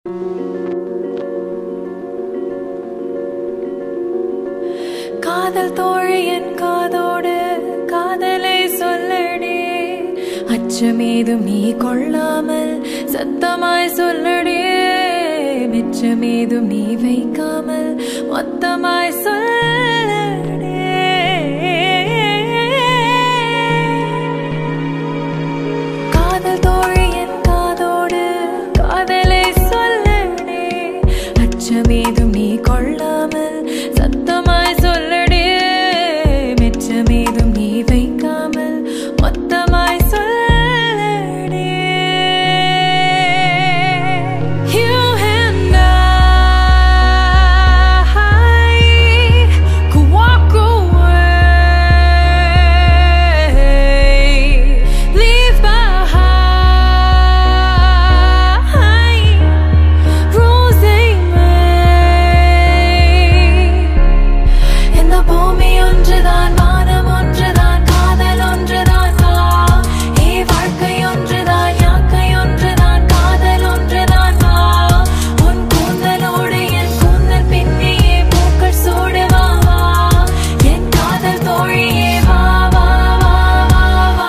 காதல் தோழி என் காதோடு காதலை சொல்லடி அச்சமேதும் நீ கொள்ளாமல் சத்தமாய் சொல்லடி மிச்சமேதும் நீ வைக்காமல் மொத்தமாய் சொல்லடி காதல் தோழி என் காதோடு காதலை சொல்லடி அச்சமேதும் நீ கொள்ளாமல் சத்தமாய் சொல்லடி மிச்சமேதும் நீ வைக்காமல் மொத்தமாய் சொல்லடி You and I could walk away, leave behind rules they made. இந்த பூமி ஒன்றுதான் வானம் ஒன்றுதான் காதல் ஒன்றுதான் வா ஏ வாழ்க்கை ஒன்றுதான் யாக்கை ஒன்றுதான் காதல் ஒன்றுதான் வா உன் கூந்தலோடு என் கூந்தல் பின்னியே பூக்கள் சூடுவா வா என் காதல் தோழியே வா வா வா வா வா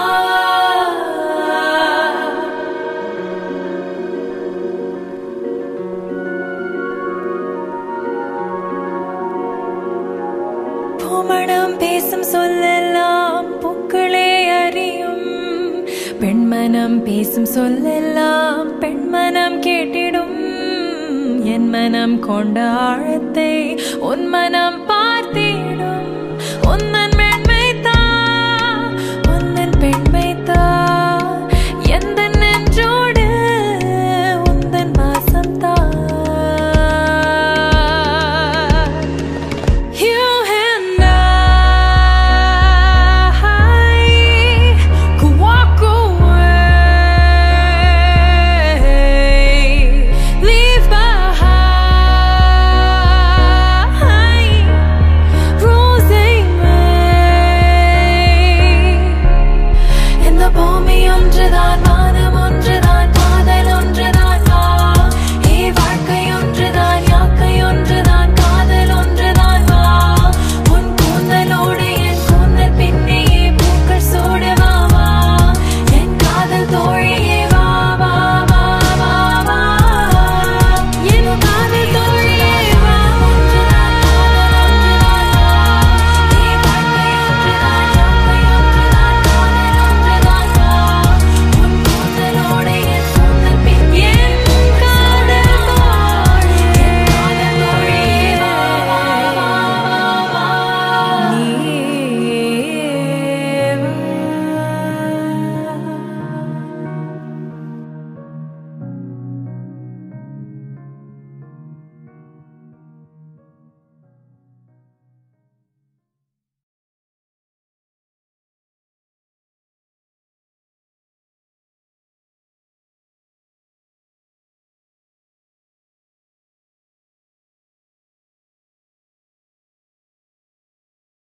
பூமணம் பேசும் சொல்லெல்லாம் பூக்களே அறியும் பெண்மனம் பேசும் சொல்லெல்லாம் பெண்மனம் கேட்டிடும் என் மனம் கொண்ட ஆழத்தை உன் மனம் பார்த்திடும் உன் மனம்